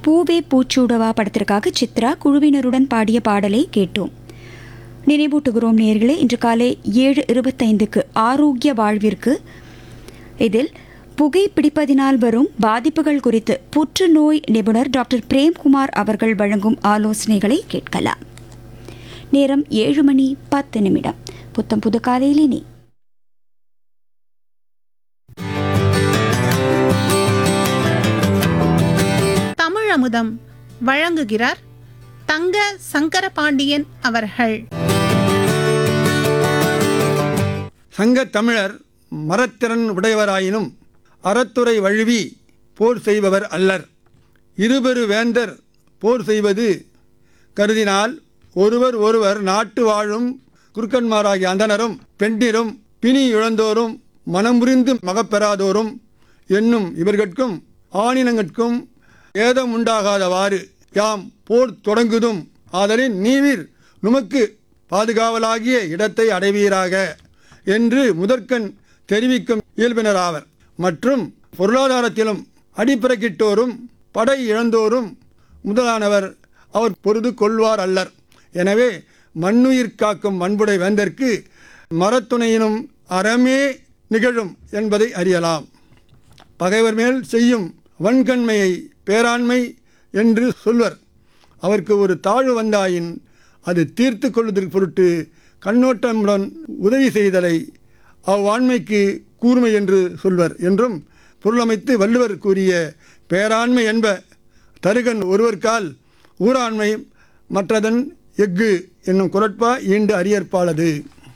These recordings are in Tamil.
பூவே பூச்சூடவா படத்திற்காக சித்ரா குழுவினருடன் பாடிய பாடலை கேட்டோம் நினைவூட்டுகிறோம் நேர்களே இன்று காலை ஏழு இருபத்தைந்துக்கு ஆரோக்கிய வாழ்விற்கு இதில் புகைப்பிடிப்பதினால் வரும் பாதிப்புகள் குறித்து புற்றுநோய் நிபுணர் டாக்டர் பிரேம்குமார் அவர்கள் வழங்கும் ஆலோசனைகளை கேட்கலாம் நேரம் ஏழு மணி பத்து நிமிடம் புத்தம் புது காலையில் இனி தமிழமுதம் வழங்குகிறார் தங்க சங்கரபாண்டியன் அவர்கள் சங்கத் தமிழர் மரத்திறன் உடையவராயினும் அறத்துறை வழுவி போர் செய்பவர் அல்லர் இருபெரு வேந்தர் போர் செய்வது கருதினால் ஒருவர் ஒருவர் நாட்டு வாழும் குறுக்கன்மாராகிய அந்தனரும் பெண்டிரும் பிணி இழந்தோரும் மனமுறிந்து மகப்பெறாதோரும் என்னும் இவர்கட்கும் ஆணினங்கட்கும் ஏதம் உண்டாகாதவாறு யாம் போர் தொடங்குதும் ஆதலின் நீவீர் நுமக்கு பாதுகாவலாகிய இடத்தை அடைவீராக என்று முதற்கண் தெரிவிக்கும் இயல்பினராவர் மற்றும் பொருளாதாரத்திலும் அடிப்பிறக்கிட்டோரும் படை இழந்தோரும் முதலானவர் அவர் பொருது கொள்வார் அல்லர் எனவே மண்ணுயிர் காக்கும் மண்புடை வேந்தற்கு மரத்துணையினும் அறமே நிகழும் என்பதை அறியலாம் பகைவர் மேல் செய்யும் வன்கண்மையை பேராண்மை என்று சொல்வர் அவருக்கு ஒரு தாழ்வு வந்தாயின் அது தீர்த்து கொள்வதற்கு பொருட்டு கண்ணோட்டமுடன் உதவி செய்தலை அவ்வாண்மைக்கு கூர்மை என்று சொல்வர் என்றும் பொருளமைத்து வள்ளுவர் கூறிய பேராண்மை என்ப தருகன் ஒருவர்கால் ஊராண்மை மற்றதன் எஃகு என்னும் குரட்பா ஈண்டு அறியற்பாலது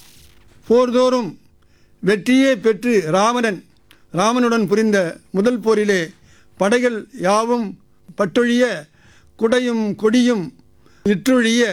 போர்தோறும் வெற்றியே பெற்று ராவணன் ராமனுடன் புரிந்த முதல் போரிலே படைகள் யாவும் பட்டொழிய குடையும் கொடியும் இற்றொழிய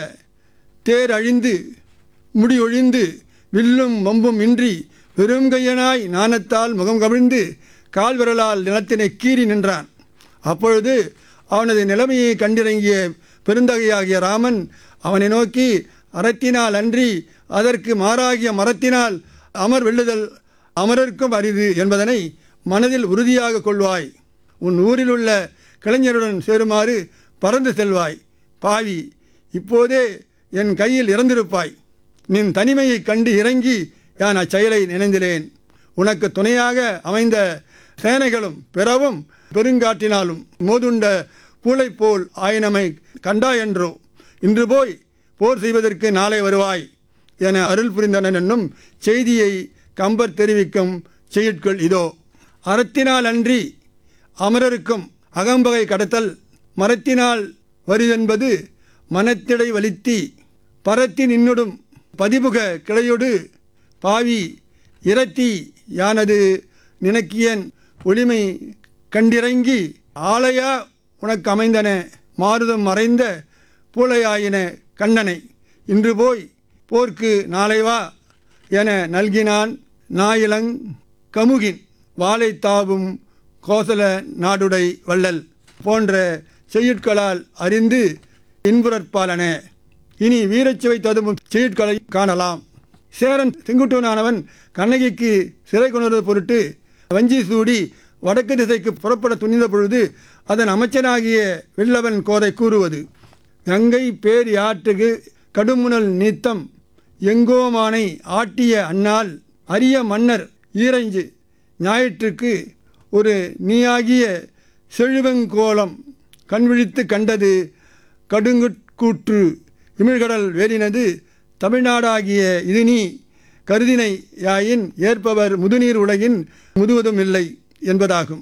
தேர் அழிந்து முடியொழிந்து வில்லும் வம்பும் இன்றி பெருங்கையனாய் நாணத்தால் முகம் கவிழ்ந்து கால் விரலால் நிலத்தினை கீறி நின்றான் அப்பொழுது அவனது நிலைமையை கண்டிறங்கிய பெருந்தகையாகிய ராமன் அவனை நோக்கி அறத்தினால் அன்றி அதற்கு மாறாகிய மரத்தினால் அமர் வெல்லுதல் அமரர்க்கும் அரிது என்பதனை மனதில் உறுதியாக கொள்வாய் உன் ஊரில் உள்ள கலைஞருடன் சேருமாறு பறந்து செல்வாய் பாவி இப்போதே என் கையில் இறந்திருப்பாய் நின் தனிமையைக் கண்டு இறங்கி யான் அச்செயலை நினைந்திலேன் உனக்கு துணையாக அமைந்த சேனைகளும் பிறவும் பெருங்காற்றினாலும் மோதுண்ட பூளை போல் ஆயினமை கண்டாயன்றோ இன்று போய் போர் செய்வதற்கு நாளை வருவாய் என அருள் புரிந்தனன் என்னும் செய்தியை கம்பர் தெரிவிக்கும் செய்யுட்கள் இதோ அறத்தினால் அன்றி அமரருக்கும் அகம்பகை கடத்தல் மரத்தினால் வரிதென்பது மனத்திடை வலித்தி பரத்தி நின்னுடும் பதிபுக கிளையொடு பாவி இரத்தி யானது நினக்கியன் ஒளிமை கண்டிறங்கி ஆலையா உனக்கு அமைந்தன மாருதம் மறைந்த பூளையாயின கண்ணனை இன்று போய் போர்க்கு நாளை வா என நல்கினான் நாயிலங் கமுகின் வாளை தாவும் கோசல நாடுடை வள்ளல் போன்ற செய்யுட்களால் அறிந்து இன்புறற்பாலன இனி வீரச்சுவை ததும்பும் செய்யுட்களை காணலாம் சேரன் செங்குட்டுவனானவன் கண்ணகிக்கு சிறை கொணர்வது பொருட்டு வஞ்சி சூடி வடக்கு திசைக்கு புறப்பட துணிந்த பொழுது அதன் அமைச்சனாகிய வெள்ளவன் கோதை கூறுவது கங்கை பேர் யாற்றுக்கு கடுமுனல் நீத்தம் எங்கோமானை ஆட்டிய அன்னால் அரிய மன்னர் ஈரஞ்சு ஞாயிற்றுக்கு ஒரு நீயாகிய செழுவங்கோலம் கண்விழித்து கண்டது கடுங்குட்கூற்று இமிழ்கடல் வேலினது தமிழ்நாடாகிய இது நீ கருதினை யாயின் ஏற்பவர் முதுநீர் உலகின் முதுவதும் இல்லை என்பதாகும்